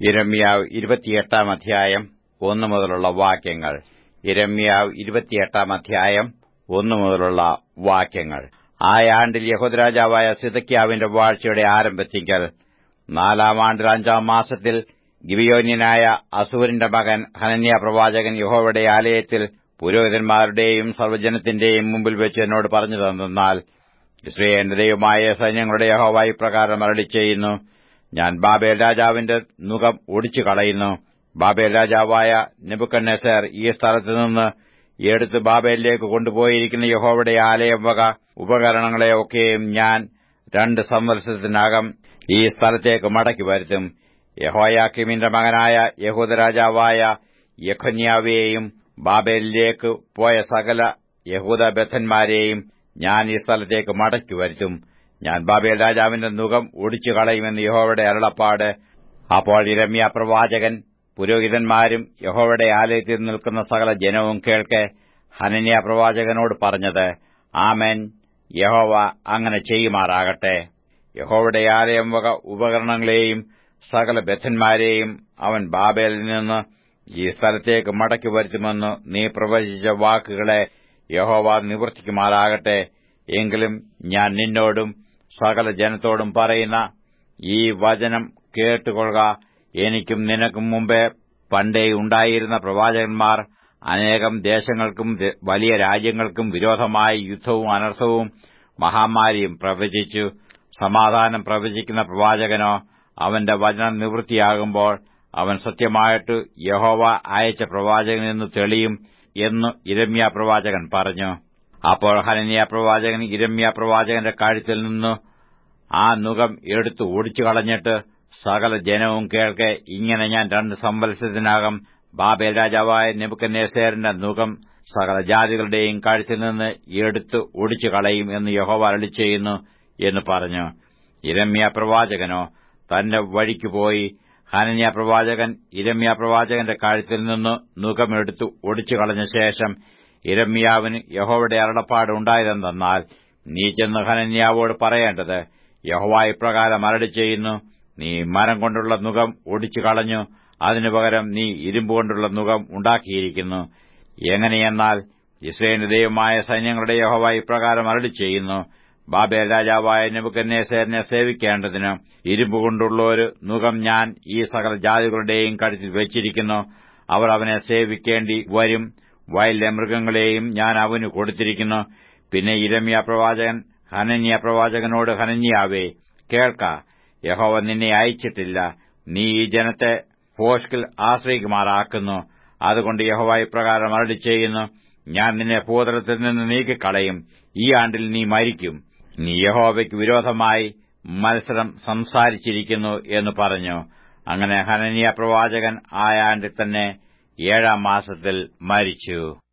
ഇരമ്യാവ് ഇരുപത്തിയെട്ടാം അധ്യായം ഒന്നു മുതലുള്ള വാക്യങ്ങൾ ഇരമ്യാവ് ഇരുപത്തിയെട്ടാം അധ്യായം ഒന്നു മുതലുള്ള വാക്യങ്ങൾ ആ ആണ്ടിൽ യഹോദരാജാവായ സിതക്യാവിന്റെ വാഴ്ചയുടെ ആരംഭത്തിങ്കൽ നാലാം ആണ്ടിൽ അഞ്ചാം മാസത്തിൽ ഗിബിയോന്യനായ അസൂരിന്റെ മകൻ ഹനന്യ പ്രവാചകൻ യഹോവയുടെ ആലയത്തിൽ പുരോഹിതന്മാരുടെയും സർവ്വജനത്തിന്റെയും മുമ്പിൽ വെച്ച് എന്നോട് പറഞ്ഞു തന്നാൽ ഇസ്രയേലിന്റെ ദൈവമായ സൈന്യങ്ങളുടെ യഹോവ ഇപ്രകാരം അരളി ചെയ്യുന്നു ഞാൻ ബാബേൽ രാജാവിന്റെ മുഖം ഒടിച്ചു കളയുന്നു ബാബേൽ രാജാവായ നെബുക്കന്നേസർ ഈ സ്ഥലത്ത് നിന്ന് എടുത്ത് ബാബേലിലേക്ക് കൊണ്ടുപോയിരിക്കുന്ന യഹോവയുടെ ആലയം വക ഉപകരണങ്ങളെയൊക്കെയും ഞാൻ രണ്ട് സംവത്സരത്തിനകം ഈ സ്ഥലത്തേക്ക് മടക്കി വരുത്തും യഹോയാക്കിമിന്റെ മകനായ യഹൂദരാജാവായ യഖന്യാവെയും ബാബേലിലേക്ക് പോയ സകല യഹൂദ ബദ്ധന്മാരെയും ഞാൻ ഈ സ്ഥലത്തേക്ക് മടക്കി വരുത്തും ഞാൻ ബാബേൽ രാജാവിന്റെ മുഖം ഒടിച്ചു കളയുമെന്ന് യഹോവയുടെ അരുളപ്പാട് അപ്പോൾ ഇരമ്യ പ്രവാചകൻ പുരോഹിതന്മാരും യഹോവയുടെ ആലയത്തിൽ നിൽക്കുന്ന സകല ജനവും കേൾക്കെ ഹനന്യ പ്രവാചകനോട് പറഞ്ഞത് ആമേൻ യഹോവ അങ്ങനെ ചെയ്യുമാറാകട്ടെ യഹോവയുടെ ആലയം വക ഉപകരണങ്ങളെയും സകല ബദ്ധന്മാരെയും അവൻ ബാബേലിൽ നിന്ന് ഈ സ്ഥലത്തേക്ക് മടക്കി വരുത്തുമെന്ന് നീ പ്രവചിച്ച വാക്കുകളെ യഹോവ നിവർത്തിക്കുമാറാകട്ടെ എങ്കിലും ഞാൻ നിന്നോടും സകല ജനത്തോടും പറയുന്ന ഈ വചനം കേട്ടുകൊള്ളുക എനിക്കും നിനക്കും മുമ്പേ പണ്ടേ ഉണ്ടായിരുന്ന പ്രവാചകന്മാർ അനേകം ദേശങ്ങൾക്കും വലിയ രാജ്യങ്ങൾക്കും വിരോധമായി യുദ്ധവും അനർത്ഥവും മഹാമാരിയും പ്രവചിച്ചു സമാധാനം പ്രവചിക്കുന്ന പ്രവാചകനോ അവന്റെ വചനം നിവൃത്തിയാകുമ്പോൾ അവൻ സത്യമായിട്ട് യഹോവ അയച്ച പ്രവാചകനെന്ന് തെളിയും എന്ന് ഇരമ്യ പ്രവാചകൻ പറഞ്ഞു അപ്പോൾ ഹനന്യ പ്രവാചകൻ ഇരമ്യ പ്രവാചകന്റെ കാഴ്ചയിൽ നിന്ന് ആ നുകം എടുത്തു ഓടിച്ചു കളഞ്ഞിട്ട് സകല ജനവും കേൾക്കെ ഇങ്ങനെ ഞാൻ രണ്ട് സംവത്സരത്തിനകം ബാബേൽ രാജാവായ നെബുക്കന്നേസേറിന്റെ നുകം സകല ജാതികളുടെയും കാഴ്ചയിൽ നിന്ന് എടുത്ത് ഒടിച്ചു കളയും എന്ന് യഹോവ അരളി ചെയ്യുന്നു എന്ന് പറഞ്ഞു ഇരമ്യ പ്രവാചകനോ തന്റെ വഴിക്ക് പോയി ഹനന്യ പ്രവാചകൻ ഇരമ്യ പ്രവാചകന്റെ കാഴ്ചയിൽ നിന്ന് നുഖമെടുത്തു ഒടിച്ചു കളഞ്ഞ ശേഷം ഇരമ്യാവിന് യഹോവയുടെ അരുളപ്പാട് ഉണ്ടായതെന്നാൽ നീ ചെന്ന് ഹനന്യാവോട് പറയേണ്ടത് യഹോവ ഇപ്രകാരം അരളി ചെയ്യുന്നു നീ മരം കൊണ്ടുള്ള നുഖം ഒടിച്ചു കളഞ്ഞു അതിനു പകരം നീ ഇരുമ്പ് കൊണ്ടുള്ള നുഖം ഉണ്ടാക്കിയിരിക്കുന്നു എങ്ങനെയെന്നാൽ ഇസ്രയേലിന്റെ ദൈവമായ സൈന്യങ്ങളുടെ യഹോവ ഇപ്രകാരം അരളി ചെയ്യുന്നു ബാബേൽ രാജാവായ നെബുക്കന്നേസേറിനെ സേവിക്കേണ്ടതിന് ഇരുമ്പ് കൊണ്ടുള്ള ഒരു നുഖം ഞാൻ ഈ സകല ജാതികളുടെയും കഴുത്തിൽ വെച്ചിരിക്കുന്നു അവർ അവനെ സേവിക്കേണ്ടി വരും വയലിലെ മൃഗങ്ങളെയും ഞാൻ അവന് കൊടുത്തിരിക്കുന്നു പിന്നെ ഇരമ്യ പ്രവാചകൻ ഹനന്യ പ്രവാചകനോട് ഹനന്യാവേ കേൾക്ക യഹോവ നിന്നെ അയച്ചിട്ടില്ല നീ ഈ ജനത്തെ ഫോഷ്കിൽ ആശ്രയിക്കുമാറാക്കുന്നു അതുകൊണ്ട് യഹോവ ഇപ്രകാരം അരളി ചെയ്യുന്നു ഞാൻ നിന്നെ ഭൂതലത്തിൽ നിന്ന് നീക്കിക്കളയും ഈ ആണ്ടിൽ നീ മരിക്കും നീ യഹോവയ്ക്ക് വിരോധമായി മത്സരം സംസാരിച്ചിരിക്കുന്നു എന്ന് പറഞ്ഞു അങ്ങനെ ഹനനിയ പ്രവാചകൻ ആ ആണ്ടിൽ തന്നെ ഏഴാം മാസത്തിൽ മരിച്ചു